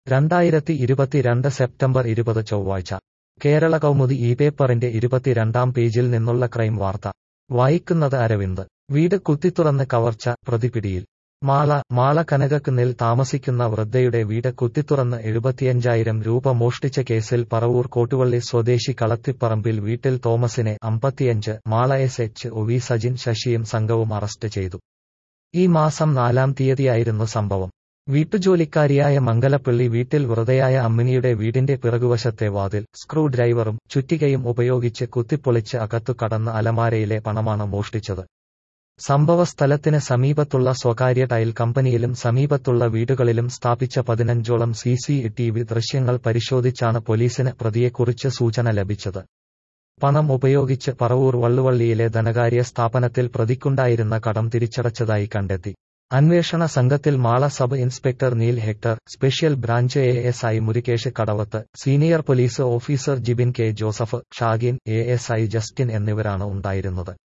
രണ്ടായിരത്തി ഇരുപത്തിരണ്ട് സെപ്റ്റംബർ ഇരുപത് ചൊവ്വാഴ്ച കേരള കൗമുദി ഈ പേപ്പറിന്റെ ഇരുപത്തിരണ്ടാം പേജിൽ നിന്നുള്ള ക്രൈം വാർത്ത വായിക്കുന്നത് അരവിന്ദ് വീട് കുത്തിത്തുറന്ന് കവർച്ച പ്രതിപിടിയിൽ മാള മാള കനകക്കുന്നിൽ താമസിക്കുന്ന വൃദ്ധയുടെ വീട് കുത്തിത്തുറന്ന് എഴുപത്തിയഞ്ചായിരം രൂപ മോഷ്ടിച്ച കേസിൽ പറവൂർ കോട്ടുവള്ളി സ്വദേശി കളത്തിപ്പറമ്പിൽ വീട്ടിൽ തോമസിനെ അമ്പത്തിയഞ്ച് Mala S H O V Sajin ശശിയും സംഘവും അറസ്റ്റ് ചെയ്തു ഈ മാസം നാലാം തീയതിയായിരുന്നു സംഭവം വീട്ടുജോലിക്കാരിയായ മംഗലപ്പള്ളി വീട്ടിൽ വൃതയായ അമ്മിനിയുടെ വീടിന്റെ പിറകുവശത്തെ വാതിൽ സ്ക്രൂ ഡ്രൈവറും ചുറ്റികയും ഉപയോഗിച്ച് കുത്തിപ്പൊളിച്ച് അകത്തു കടന്ന് അലമാരയിലെ പണമാണ് മോഷ്ടിച്ചത് സംഭവസ്ഥലത്തിന് സമീപത്തുള്ള സ്വകാര്യ ടൈൽ കമ്പനിയിലും സമീപത്തുള്ള വീടുകളിലും സ്ഥാപിച്ച പതിനഞ്ചോളം സി സി ടി വി ദൃശ്യങ്ങൾ പരിശോധിച്ചാണ് പോലീസിന് പ്രതിയെക്കുറിച്ച് സൂചന ലഭിച്ചത് പണം ഉപയോഗിച്ച് പറവൂർ വള്ളുവള്ളിയിലെ ധനകാര്യ സ്ഥാപനത്തിൽ പ്രതിക്കുണ്ടായിരുന്ന കടം തിരിച്ചടച്ചതായി കണ്ടെത്തി അന്വേഷണ സംഘത്തിൽ Mala sub inspector Neil Hector special branch A S I Murukesh Kadavath senior police officer Jibin K Joseph Shagin A S I Justin എന്നിവരാണ് ഉണ്ടായിരുന്നത്